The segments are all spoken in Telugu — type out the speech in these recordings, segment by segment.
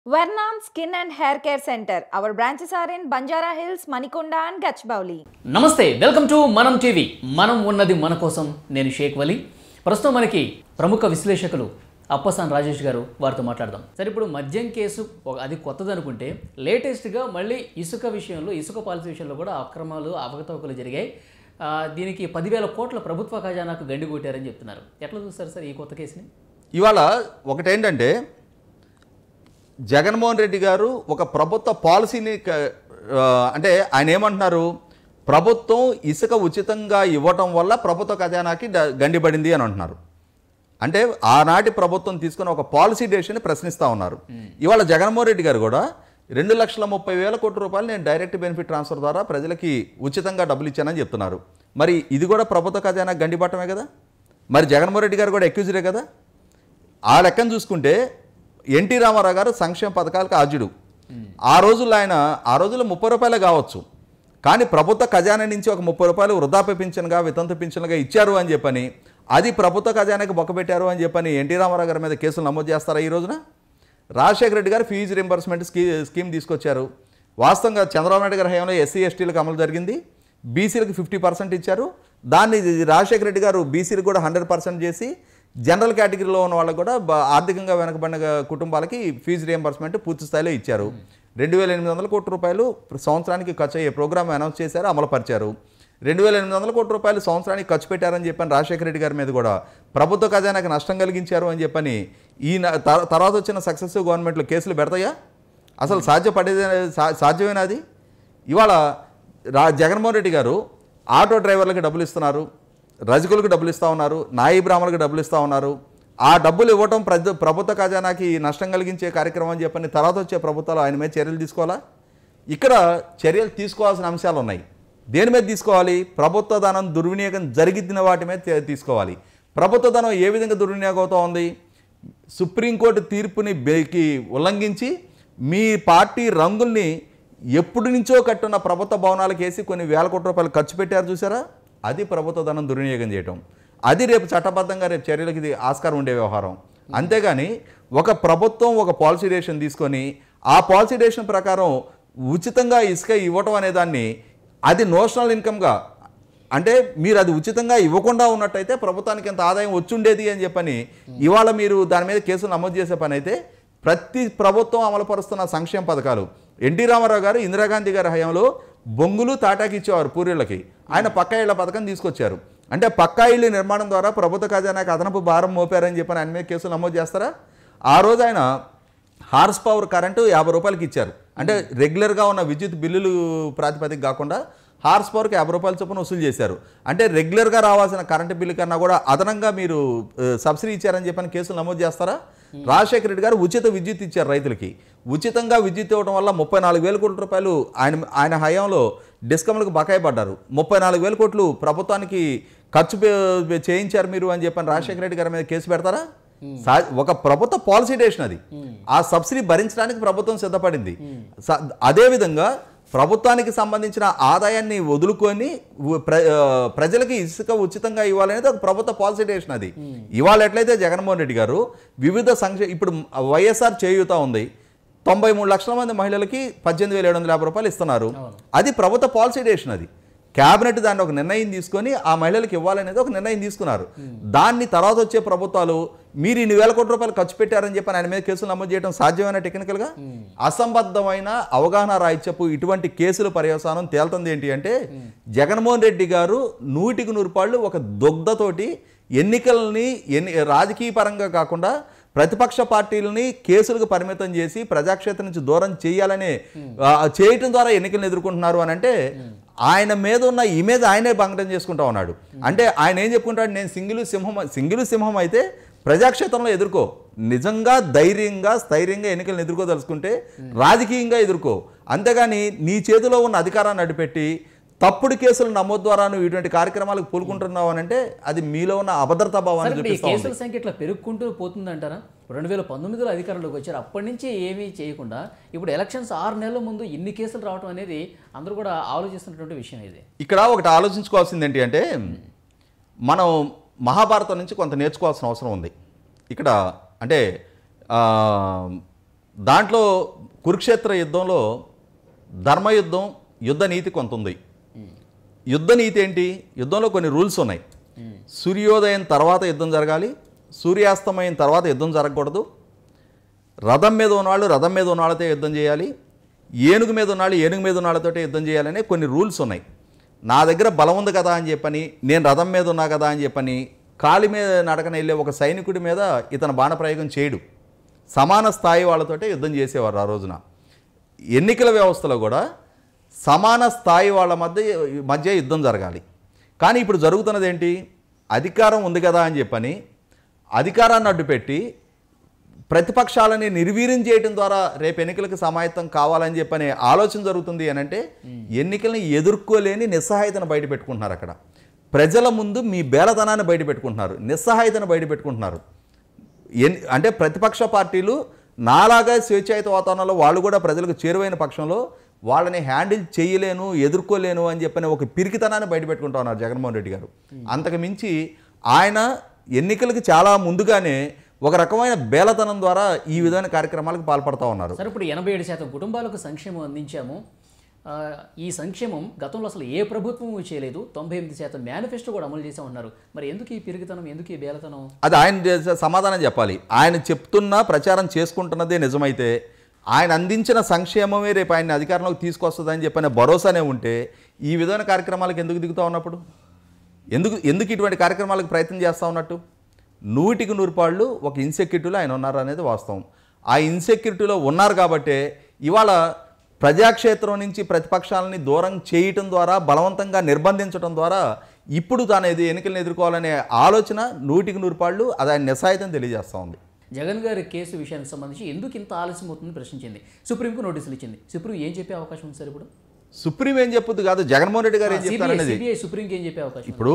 Vernon Skin and Hair Care Center. Our branches are in Banjara Hills, Manikonda, and Gachbauli. నమస్తే వెల్కమ్ టు మనం టీవీ మనం ఉన్నది మన కోసం నేను షేక్ వలి ప్రస్తుతం మనకి ప్రముఖ విశ్లేషకులు అప్పసాన్ రాజేష్ గారు వారితో మాట్లాడదాం సరే ఇప్పుడు మద్యం కేసు ఒక అది కొత్తది అనుకుంటే లేటెస్ట్గా మళ్ళీ ఇసుక విషయంలో ఇసుక పాలసీ విషయంలో కూడా అక్రమాలు అవకతవకలు జరిగాయి ఆ, దీనికి పదివేల కోట్ల ప్రభుత్వ ఖజానాకు గండి కొట్టారని చెప్తున్నారు ఎట్లా చూస్తారు సార్ ఈ కొత్త కేసుని ఇవాళ ఒకటేంటంటే జగన్మోహన్ రెడ్డి గారు ఒక ప్రభుత్వ పాలసీని క- ఆ, అంటే ఆయన ఏమంటున్నారు ప్రభుత్వం ఇసుక ఉచితంగా ఇవ్వటం వల్ల ప్రభుత్వ ఖజానాకి డ- గండిపడింది అని అంటున్నారు అంటే ఆనాటి ప్రభుత్వం తీసుకున్న ఒక పాలసీ డెసిషన్ ప్రశ్నిస్తూ ఉన్నారు ఇవాళ జగన్మోహన్ రెడ్డి గారు కూడా రెండు లక్షల ముప్పై వేల కోట్ల రూపాయలు నేను డైరెక్ట్ బెనిఫిట్ ట్రాన్స్ఫర్ ద్వారా ప్రజలకి ఉచితంగా డబ్బులు ఇచ్చానని చెప్తున్నారు మరి ఇది కూడా ప్రభుత్వ ఖజానా గండిపట్టమే కదా మరి జగన్మోహన్ రెడ్డి గారు కూడా ఎక్యూజరే కదా ఆ లెక్కను చూసుకుంటే ఎన్టీ రామారావు గారు సంక్షేమ పథకాలకు ఆద్యుడు ఆ రోజుల్లో ఆయన ఆ రోజుల్లో ముప్పై రూపాయలే కావచ్చు కానీ ప్రభుత్వ ఖజానా నుంచి ఒక ముప్పై రూపాయలు వృద్ధాప్య పింఛన్గా వితంతు పింఛన్గా ఇచ్చారు అని చెప్పని అది ప్రభుత్వ ఖజానాకి బొక్కబెట్టారు అని చెప్పని ఎన్టీ రామారావు గారి మీద కేసులు నమోదు చేస్తారా ఈ రోజున రాజశేఖర రెడ్డి గారు ఫీజు రింబర్స్మెంట్ స్కీ స్కీమ్ తీసుకొచ్చారు వాస్తవంగా చంద్రబాబు నాయుడు గారి హయాంలో ఎస్సీ ఎస్టీలకు అమలు జరిగింది బీసీలకు ఫిఫ్టీ పర్సెంట్ ఇచ్చారు దాన్ని రాజశేఖర రెడ్డి గారు బీసీలకు కూడా హండ్రెడ్ పర్సెంట్ చేసి జనరల్ కేటగిరీలో ఉన్న వాళ్ళకి కూడా బ- ఆర్థికంగా వెనకబడిన కుటుంబాలకి ఫీజు రియంబర్స్మెంట్ పూర్తి స్థాయిలో ఇచ్చారు రెండు వేల ఎనిమిది వందల కోట్ల రూపాయలు సంవత్సరానికి ఖర్చు అయ్యే ప్రోగ్రామ్ అనౌన్స్ చేశారు అమలుపరిచారు రెండు వేల ఎనిమిది వందల కోట్ల రూపాయలు సంవత్సరానికి ఖర్చు పెట్టారని చెప్పని రాజశేఖర రెడ్డి గారి మీద కూడా ప్రభుత్వ ఖజానాకి నష్టం కలిగించారు అని చెప్పని ఈ న- తర్- తర్వాత వచ్చిన సక్సెసివ్ గవర్నమెంట్లో కేసులు పెడతాయా అసలు సాధ్యపడేది సా- సాధ్యమేనా అది ఇవాళ రా జగన్మోహన్ రెడ్డి గారు ఆటో డ్రైవర్లకు డబ్బులు ఇస్తున్నారు రజకులకు డబ్బులు ఇస్తూ ఉన్నారు నాయి బ్రాహ్మణులకు డబ్బులు ఇస్తూ ఉన్నారు ఆ డబ్బులు ఇవ్వటం ప్రజ ప్రభుత్వ ఖజానాకి నష్టం కలిగించే కార్యక్రమం అని చెప్పని తర్వాత వచ్చే ప్రభుత్వాలు ఆయన మీద చర్యలు తీసుకోవాలా ఇక్కడ చర్యలు తీసుకోవాల్సిన అంశాలు ఉన్నాయి దేని మీద తీసుకోవాలి ప్రభుత్వ ధనం దుర్వినియోగం జరిగిన వాటి మీద చే- తీసుకోవాలి ప్రభుత్వ ధనం ఏ విధంగా దుర్వినియోగం అవుతూ ఉంది సుప్రీంకోర్టు తీర్పుని బేకి ఉల్లంఘించి మీ పార్టీ రంగుల్ని ఎప్పటి నుంచో కట్టున్న ప్రభుత్వ భవనాలకు వేసి కొన్ని వేల కోట్ల రూపాయలు ఖర్చు పెట్టారు చూసారా అది ప్రభుత్వ ధనం దుర్వినియోగం చేయటం అది రేపు చట్టబద్ధంగా రేపు చర్యలకు ఇది ఆస్కారం ఉండే వ్యవహారం అంతేగాని ఒక ప్రభుత్వం ఒక పాలసీ డెసిషన్ తీసుకొని ఆ పాలసీ డెసిషన్ ప్రకారం ఉచితంగా ఇసుక ఇవ్వటం అనే దాన్ని అది నోషనల్ ఇన్కమ్గా అంటే మీరు అది ఉచితంగా ఇవ్వకుండా ఉన్నట్టయితే ప్రభుత్వానికి ఎంత ఆదాయం వచ్చుండేది అని చెప్పని ఇవాళ మీరు దాని మీద కేసులు నమోదు చేసే పని అయితే ప్రతి ప్రభుత్వం అమలుపరుస్తున్న సంక్షేమ పథకాలు ఎన్టీ రామారావు గారు ఇందిరాగాంధీ గారి హయాంలో బొంగులు తాటాకి ఇచ్చేవారు పూర్వీళ్ళకి ఆయన పక్కా ఇళ్ల పథకం తీసుకొచ్చారు అంటే పక్కా ఇళ్ళు నిర్మాణం ద్వారా ప్రభుత్వ ఖజానాకి అదనపు భారం మోపారని చెప్పని ఆయన మీద కేసులు నమోదు చేస్తారా ఆ రోజు ఆయన హార్స్ పవర్ కరెంటు యాభై రూపాయలకి ఇచ్చారు అంటే రెగ్యులర్గా ఉన్న విద్యుత్ బిల్లులు ప్రాతిపదిక కాకుండా హార్స్ పవర్కి యాభై రూపాయల చొప్పున వసూలు చేశారు అంటే రెగ్యులర్గా రావాల్సిన కరెంటు బిల్లు కన్నా కూడా అదనంగా మీరు ఆ, సబ్సిడీ ఇచ్చారని చెప్పని కేసులు నమోదు చేస్తారా రాజశేఖర రెడ్డి గారు ఉచిత విద్యుత్ ఇచ్చారు రైతులకి ఉచితంగా విద్యుత్ ఇవ్వడం వల్ల ముప్పై నాలుగు వేల కోట్ల రూపాయలు ఆయన ఆయన హయాంలో డిస్కమ్లకు బకాయి పడ్డారు ముప్పై నాలుగు వేల కోట్లు ప్రభుత్వానికి ఖర్చు పే- చేయించారు మీరు అని చెప్పని రాజశేఖర రెడ్డి గారి మీద కేసు పెడతారా సా- ఒక ప్రభుత్వ పాలసీ డేషన్ అది ఆ సబ్సిడీ భరించడానికి ప్రభుత్వం సిద్ధపడింది స- అదేవిధంగా ప్రభుత్వానికి సంబంధించిన ఆదాయాన్ని వదులుకొని ఉ- ప్ర- ఆ, ప్రజలకి ఇసుక ఉచితంగా ఇవ్వాలనేది ఒక ప్రభుత్వ పాలసీ డేషన్ అది ఇవాళ ఎట్లయితే జగన్మోహన్ రెడ్డి గారు వివిధ సంక్షే ఇప్పుడు వైఎస్ఆర్ చేయూత ఉంది తొంభై మూడు లక్షల మంది మహిళలకి పద్దెనిమిది వేల ఏడు వందల యాభై రూపాయలు ఇస్తున్నారు అది ప్రభుత్వ పాలసీ డేషన్ అది కేబినెట్ దాన్ని ఒక నిర్ణయం తీసుకొని ఆ మహిళలకు ఇవ్వాలనేది ఒక నిర్ణయం తీసుకున్నారు దాన్ని తర్వాత వచ్చే ప్రభుత్వాలు మీరు ఇన్ని వేల కోట్ల రూపాయలు ఖర్చు పెట్టారని చెప్పి ఆయన మీద కేసులు నమోదు చేయడం సాధ్యమైన టెక్నికల్గా అసంబద్ధమైన అవగాహన రాహిత్యపు ఇటువంటి కేసుల పర్యవసానం తేలుతుంది ఏంటి అంటే జగన్మోహన్ రెడ్డి గారు నూటికి నూరు పాళ్ళు ఒక దుగ్ధతోటి ఎన్నికల్ని ఎన్ని రాజకీయ పరంగా కాకుండా ప్రతిపక్ష పార్టీలని కేసులకు పరిమితం చేసి ప్రజాక్షేత్రం నుంచి దూరం చేయాలనే ఆ, చేయటం ద్వారా ఎన్నికలను ఎదుర్కొంటున్నారు అని అంటే ఆయన మీద ఉన్న ఇమేజ్ ఆయనే భంగం చేసుకుంటా ఉన్నాడు అంటే ఆయన ఏం చెప్పుకుంటాడు నేను సింగిల్ సింహం సింగిల్ సింహం అయితే ప్రజాక్షేత్రంలో ఎదుర్కో నిజంగా ధైర్యంగా స్థైర్యంగా ఎన్నికలను ఎదుర్కోదలుచుకుంటే రాజకీయంగా ఎదుర్కో అంతేగాని నీ చేతిలో ఉన్న అధికారాన్ని అడ్డుపెట్టి తప్పుడు కేసులు నమోదు ద్వారా నువ్వు ఇటువంటి కార్యక్రమాలకు పూనుకుంటున్నావు అని అంటే అది మీలో ఉన్న అభద్రతా సరే భావాన్ని ఇప్పుడు ఈ చూపిస్తా ఉంది కేసుల సంఖ్య ఇట్లా పెరుగుకుంటూ పోతుందంటారా రెండు వేల పంతొమ్మిదిలో అధికారంలోకి వచ్చారు అప్పటి నుంచి ఏమీ చేయకుండా ఇప్పుడు ఎలక్షన్స్ ఆరు నెలల ముందు ఇన్ని కేసులు రావడం అనేది అందరూ కూడా ఆలోచిస్తున్నటువంటి విషయం ఇది ఇక్కడ ఒకటి ఆలోచించుకోవాల్సింది ఏంటి అంటే మనం మహాభారతం నుంచి కొంత నేర్చుకోవాల్సిన అవసరం ఉంది ఇక్కడ అంటే ఆ, దాంట్లో కురుక్షేత్ర యుద్ధంలో ధర్మయుద్ధం యుద్ధ నీతి కొంత ఉంది యుద్ధ నీతి ఏంటి యుద్ధంలో కొన్ని రూల్స్ ఉన్నాయి సూర్యోదయం తర్వాత యుద్ధం జరగాలి సూర్యాస్తమయం తర్వాత యుద్ధం జరగకూడదు రథం మీద ఉన్నవాళ్ళు రథం మీద ఉన్నవాళ్ళతో యుద్ధం చేయాలి ఏనుగు మీద ఉన్నవాళ్ళు ఏనుగు మీద ఉన్నవాళ్ళతో యుద్ధం చేయాలనే కొన్ని రూల్స్ ఉన్నాయి నా దగ్గర బలం ఉంది కదా అని చెప్పని నేను రథం మీద ఉన్నా కదా అని చెప్పని కాలి మీద నడకన వెళ్ళే ఒక సైనికుడి మీద ఇతను బాణప్రయోగం చేయడు సమాన స్థాయి వాళ్ళతోటే యుద్ధం చేసేవారు ఆ రోజున ఎన్నికల వ్యవస్థలో కూడా సమాన స్థాయి వాళ్ళ మధ్య మధ్య యుద్ధం జరగాలి కానీ ఇప్పుడు జరుగుతున్నది ఏంటి అధికారం ఉంది కదా అని చెప్పని అధికారాన్ని అడ్డుపెట్టి ప్రతిపక్షాలని నిర్వీర్యం చేయడం ద్వారా రేపు ఎన్నికలకు సమాయత్తం కావాలని చెప్పనే ఆలోచన జరుగుతుంది అని అంటే ఎన్నికల్ని ఎదుర్కోలేని నిస్సహాయతను బయట పెట్టుకుంటున్నారు అక్కడ ప్రజల ముందు మీ బేలతనాన్ని బయట పెట్టుకుంటున్నారు నిస్సహాయతను బయట పెట్టుకుంటున్నారు ఎన్ అంటే ప్రతిపక్ష పార్టీలు నాలాగా స్వేచ్ఛాయుత వాతావరణంలో వాళ్ళు కూడా ప్రజలకు చేరువైన పక్షంలో వాళ్ళని హ్యాండిల్ చేయలేను ఎదుర్కోలేను అని చెప్పని ఒక పిరికితనాన్ని బయటపెట్టుకుంటా ఉన్నారు జగన్మోహన్ రెడ్డి గారు అంతకు మించి ఆయన ఎన్నికలకు చాలా ముందుగానే ఒక రకమైన బేలతనం ద్వారా ఈ విధమైన కార్యక్రమాలకు పాల్పడతా ఉన్నారు సరే ఇప్పుడు ఎనభై ఏడు శాతం కుటుంబాలకు సంక్షేమం అందించాము ఆ, ఈ సంక్షేమం గతంలో అసలు ఏ ప్రభుత్వము చేయలేదు తొంభై ఎనిమిది శాతం మేనిఫెస్టో కూడా అమలు చేసామన్నారు మరి ఎందుకు ఈ పెరుగుతనం ఎందుకు ఈ బేలతనం అది ఆయన చేసే సమాధానం చెప్పాలి ఆయన చెప్తున్న ప్రచారం చేసుకుంటున్నదే నిజమైతే ఆయన అందించిన సంక్షేమమే రేపు ఆయన అధికారంలోకి తీసుకొస్తుందని చెప్పిన భరోసానే ఉంటే ఈ విధమైన కార్యక్రమాలకు ఎందుకు దిగుతా ఉన్నప్పుడు ఎందుకు ఎందుకు ఇటువంటి కార్యక్రమాలకు ప్రయత్నం చేస్తూ ఉన్నట్టు నూటికి నూరు పాళ్ళు ఒక ఇన్సెక్యూరిటీలో ఆయన ఉన్నారు అనేది వాస్తవం ఆ ఇన్సెక్యూరిటీలో ఉన్నారు కాబట్టే ఇవాళ ప్రజాక్షేత్రం నుంచి ప్రతిపక్షాలని దూరం చేయటం ద్వారా బలవంతంగా నిర్బంధించడం ద్వారా ఇప్పుడు తాను ఇది ఎన్నికలను ఎదుర్కోవాలనే ఆలోచన నూటికి నూరు పాళ్ళు అది ఆయన నిస్సాయితం తెలియజేస్తూ ఉంది జగన్ గారి కేసు విషయానికి సంబంధించి ఎందుకు ఇంత ఆలస్యం అవుతుందని ప్రశ్నించింది సుప్రీంకు నోటీసులు ఇచ్చింది సుప్రీం ఏం చెప్పే అవకాశం ఉంది సార్ ఇప్పుడు సుప్రీం ఏం చెప్పుద్ది కాదు జగన్మోహన్ రెడ్డి గారు ఏం చెప్తారనేది సిబిఐ సుప్రీంకి ఏం చెప్పే అవకాశం ఉంది? ఇప్పుడు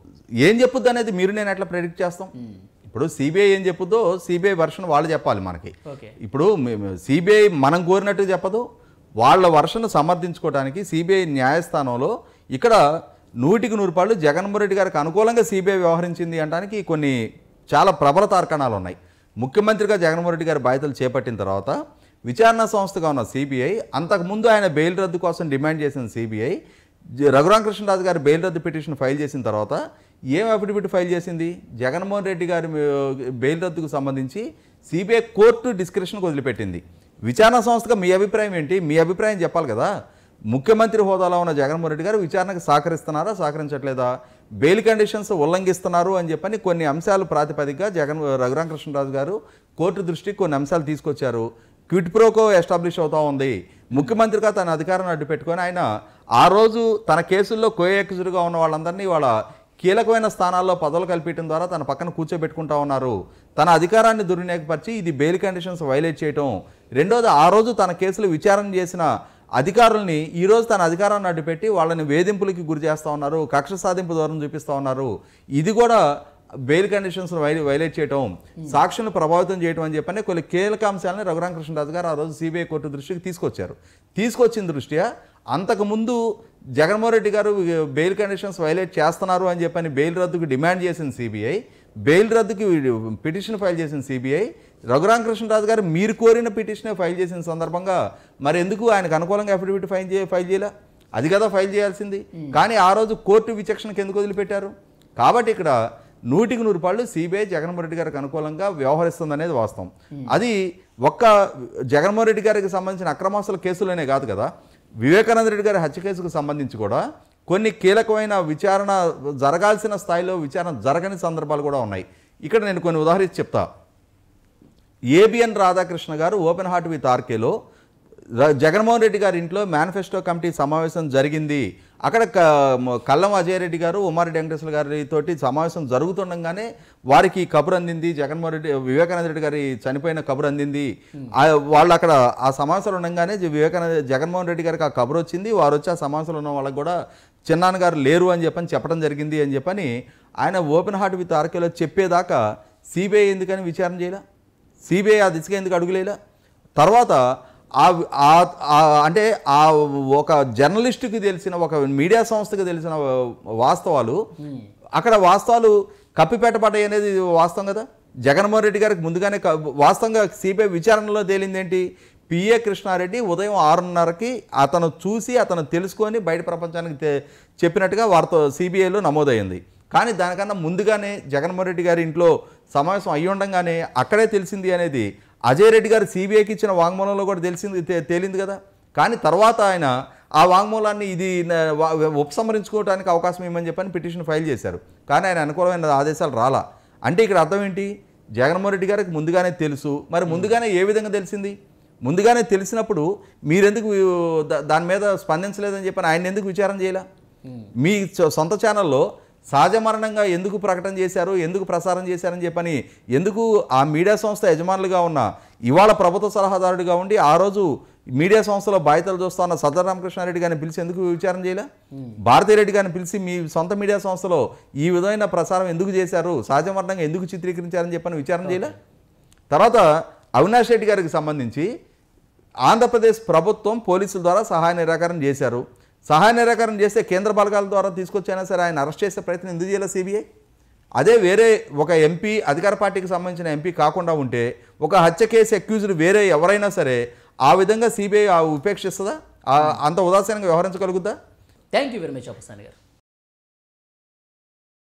ఏం చెప్పుద్ది అనేది మీరు నేను ఎట్లా ప్రెడిక్ట్ చేస్తాం ఇప్పుడు సిబిఐ ఏం చెప్పుద్దో సిబిఐ వర్షన్ వాళ్ళు చెప్పాలి మనకి ఓకే ఇప్పుడు సిబిఐ మనం కోరినట్టు చెప్పదు వాళ్ళ వర్షను సమర్థించుకోవడానికి సిబిఐ న్యాయస్థానంలో ఇక్కడ నూటికి నూరు పాళ్ళు జగన్మోహన్ రెడ్డి గారికి అనుకూలంగా సిబిఐ వ్యవహరించింది అనడానికి కొన్ని చాలా ప్రబల తార్కాణాలు ఉన్నాయి ముఖ్యమంత్రిగా జగన్మోహన్ రెడ్డి గారి బాధ్యతలు చేపట్టిన తర్వాత విచారణ సంస్థగా ఉన్న సిబిఐ అంతకుముందు ఆయన బెయిల్ రద్దు కోసం డిమాండ్ చేసిన సిబిఐ రఘురామకృష్ణరాజు గారు బెయిల్ రద్దు పిటిషన్ ఫైల్ చేసిన తర్వాత ఏం అఫిడవిట్ ఫైల్ చేసింది జగన్మోహన్ రెడ్డి గారి ఆ, బెయిల్ రద్దుకు సంబంధించి సిబిఐ కోర్టు డిస్క్రిప్షన్కి వదిలిపెట్టింది విచారణ సంస్థగా మీ అభిప్రాయం ఏంటి మీ అభిప్రాయం చెప్పాలి కదా ముఖ్యమంత్రి హోదాలో ఉన్న జగన్మోహన్ రెడ్డి గారు విచారణకు సహకరిస్తున్నారా సహకరించట్లేదా బెయిల్ కండిషన్స్ ఉల్లంఘిస్తున్నారు అని చెప్పని కొన్ని అంశాలు ప్రాతిపదికగా జగన్ రఘురామకృష్ణరాజు గారు కోర్టు దృష్టికి కొన్ని అంశాలు తీసుకొచ్చారు క్విట్ ప్రోకో ఎస్టాబ్లిష్ అవుతా ఉంది ముఖ్యమంత్రిగా తన అధికారాన్ని అడ్డు పెట్టుకొని ఆయన ఆ రోజు తన కేసుల్లో కోయెక్స్డ్గా ఉన్న వాళ్ళందరినీ వాళ్ళ కీలకమైన స్థానాల్లో పదవులు కల్పించడం ద్వారా తన పక్కన కూర్చోబెట్టుకుంటా ఉన్నారు తన అధికారాన్ని దుర్వినియోగపరిచి ఇది బెయిల్ కండిషన్స్ వైలేట్ చేయటం రెండోది ఆ రోజు తన కేసులు విచారణ చేసిన అధికారుల్ని ఈ రోజు తన అధికారాన్ని అడ్డుపెట్టి వాళ్ళని వేధింపులకి గురి చేస్తూ ఉన్నారు కక్ష సాధింపు దూరం చూపిస్తూ ఉన్నారు ఇది కూడా బెయిల్ కండిషన్స్ వై వైలేట్ చేయటం సాక్షులను ప్రభావితం చేయటం అని చెప్పని కొన్ని కీలక అంశాలని రఘురామకృష్ణరాజు గారు ఆ రోజు సిబిఐ కోర్టు దృష్టికి తీసుకొచ్చారు తీసుకొచ్చిన దృష్ట్యా అంతకుముందు జగన్మోహన్ రెడ్డి గారు బెయిల్ కండిషన్స్ వైలేట్ చేస్తున్నారు అని చెప్పని బెయిల్ రద్దుకు డిమాండ్ చేసిన సిబిఐ బెయిల్ రద్దుకి పిటిషన్ ఫైల్ చేసిన సిబిఐ రఘురామకృష్ణరాజు గారు మీరు కోరిన పిటిషనే ఫైల్ చేసిన సందర్భంగా మరి ఎందుకు ఆయనకు అనుకూలంగా అఫిడవిట్ ఫైల్ చే ఫైల్ చేయలే అది కదా ఫైల్ చేయాల్సింది కానీ ఆ రోజు కోర్టు విచక్షణకు ఎందుకు వదిలిపెట్టారు కాబట్టి ఇక్కడ నూటికి నూరు పాళ్ళు సిబిఐ జగన్మోహన్ రెడ్డి గారికి అనుకూలంగా వ్యవహరిస్తుంది అనేది వాస్తవం అది ఒక్క జగన్మోహన్ రెడ్డి గారికి సంబంధించిన అక్రమాస్తుల కేసులోనే కాదు కదా వివేకానంద రెడ్డి గారి హత్య కేసుకు సంబంధించి కూడా కొన్ని కీలకమైన విచారణ జరగాల్సిన స్థాయిలో విచారణ జరగని సందర్భాలు కూడా ఉన్నాయి ఇక్కడ నేను కొన్ని ఉదాహరించి చెప్తా ఏబిఎన్ రాధాకృష్ణ గారు ఓపెన్ హార్ట్ విత్ ఆర్కేలో ర- జగన్మోహన్ రెడ్డి గారి ఇంట్లో మేనిఫెస్టో కమిటీ సమావేశం జరిగింది అక్కడ క- మ- కల్లం అజయ్ రెడ్డి గారు ఉమారెడ్డి వెంకటేశ్వర గారి తోటి సమావేశం జరుగుతుండగానే వారికి కబురు అందింది జగన్మోహన్ రెడ్డి వివేకానంద రెడ్డి గారి చనిపోయిన కబురు అందింది ఆ- వాళ్ళు అక్కడ ఆ సమావేశంలో ఉండగానే జ- వివేకానంద జగన్మోహన్ రెడ్డి గారికి ఆ కబురు వచ్చింది వారు వచ్చి ఆ సమావేశంలో ఉన్న వాళ్ళకి కూడా చిన్నాన్న గారు లేరు అని చెప్పని చెప్పడం జరిగింది అని చెప్పని ఆయన ఓపెన్ హార్ట్ విత్ ఆర్కేలో చెప్పేదాకా సిబిఐ ఎందుకని విచారణ చేయలే సిబిఐ ఆ దిశగా ఎందుకు అడుగులేలా తర్వాత ఆ ఆ- ఆ- అంటే ఆ ఒక జర్నలిస్టుకి తెలిసిన ఒక మీడియా సంస్థకి తెలిసిన వాస్తవాలు అక్కడ వాస్తవాలు కప్పిపెట్టబడ్డాయి అనేది వాస్తవం కదా జగన్మోహన్ రెడ్డి గారికి ముందుగానే క- వాస్తవంగా సిబిఐ విచారణలో తేలింది ఏంటి పిఏ కృష్ణారెడ్డి ఉదయం ఆరున్నరకి అతను చూసి అతను తెలుసుకొని బయట ప్రపంచానికి తె- చెప్పినట్టుగా వారితో సిబిఐలో నమోదైంది కానీ దానికన్నా ముందుగానే జగన్మోహన్ రెడ్డి గారి ఇంట్లో సమావేశం అయ్యి ఉండగానే అక్కడే తెలిసింది అనేది అజయ్ రెడ్డి గారు సిబిఐకి ఇచ్చిన వాంగ్మూలంలో కూడా తెలిసింది తే- తేలింది కదా కానీ తర్వాత ఆయన ఆ వాంగ్మూలాన్ని ఇది న- వా- ఉపసంహరించుకోవడానికి అవకాశం ఇవ్వమని చెప్పని పిటిషన్ ఫైల్ చేశారు కానీ ఆయన అనుకూలమైన ఆదేశాలు రాలా అంటే ఇక్కడ అర్థం ఏంటి జగన్మోహన్ రెడ్డి గారికి ముందుగానే తెలుసు మరి ముందుగానే ఏ విధంగా తెలిసింది ముందుగానే తెలిసినప్పుడు మీరెందుకు దా- దాని మీద స్పందించలేదని చెప్పని ఆయన ఎందుకు విచారం చేయలే మీ సొ- సొంత ఛానల్లో సహజ మరణంగా ఎందుకు ప్రకటన చేశారు ఎందుకు ప్రసారం చేశారని చెప్పని ఎందుకు ఆ మీడియా సంస్థ యజమానులుగా ఉన్న ఇవాళ ప్రభుత్వ సలహాదారుడిగా ఉండి ఆ రోజు మీడియా సంస్థలో బాధ్యతలు చూస్తున్న సజ్జల రామకృష్ణారెడ్డి గారిని పిలిచి ఎందుకు విచారం చేయలే భారతీరెడ్డి గారిని పిలిచి మీ సొంత మీడియా సంస్థలో ఈ విధమైన ప్రసారం ఎందుకు చేశారు సహజ మరణంగా ఎందుకు చిత్రీకరించారని చెప్పని విచారం చేయలే తర్వాత అవినాష్ రెడ్డి గారికి సంబంధించి ఆంధ్రప్రదేశ్ ప్రభుత్వం పోలీసుల ద్వారా సహాయ నిరాకరణ చేశారు సహాయ నిరాకరణ చేస్తే కేంద్ర బలగాల ద్వారా తీసుకొచ్చైనా సరే ఆయన అరెస్ట్ చేసే ప్రయత్నం ఎందుకు చేయలేదు సిబిఐ అదే వేరే ఒక ఎంపీ అధికార పార్టీకి సంబంధించిన ఎంపీ కాకుండా ఉంటే ఒక హత్య కేసు అక్యూజ్డ్ వేరే ఎవరైనా సరే ఆ విధంగా సిబిఐ ఉపేక్షిస్తుందా ఆ- అంత ఉదాసీనంగా వ్యవహరించగలుగుద్దా thank you very much Appasani గారు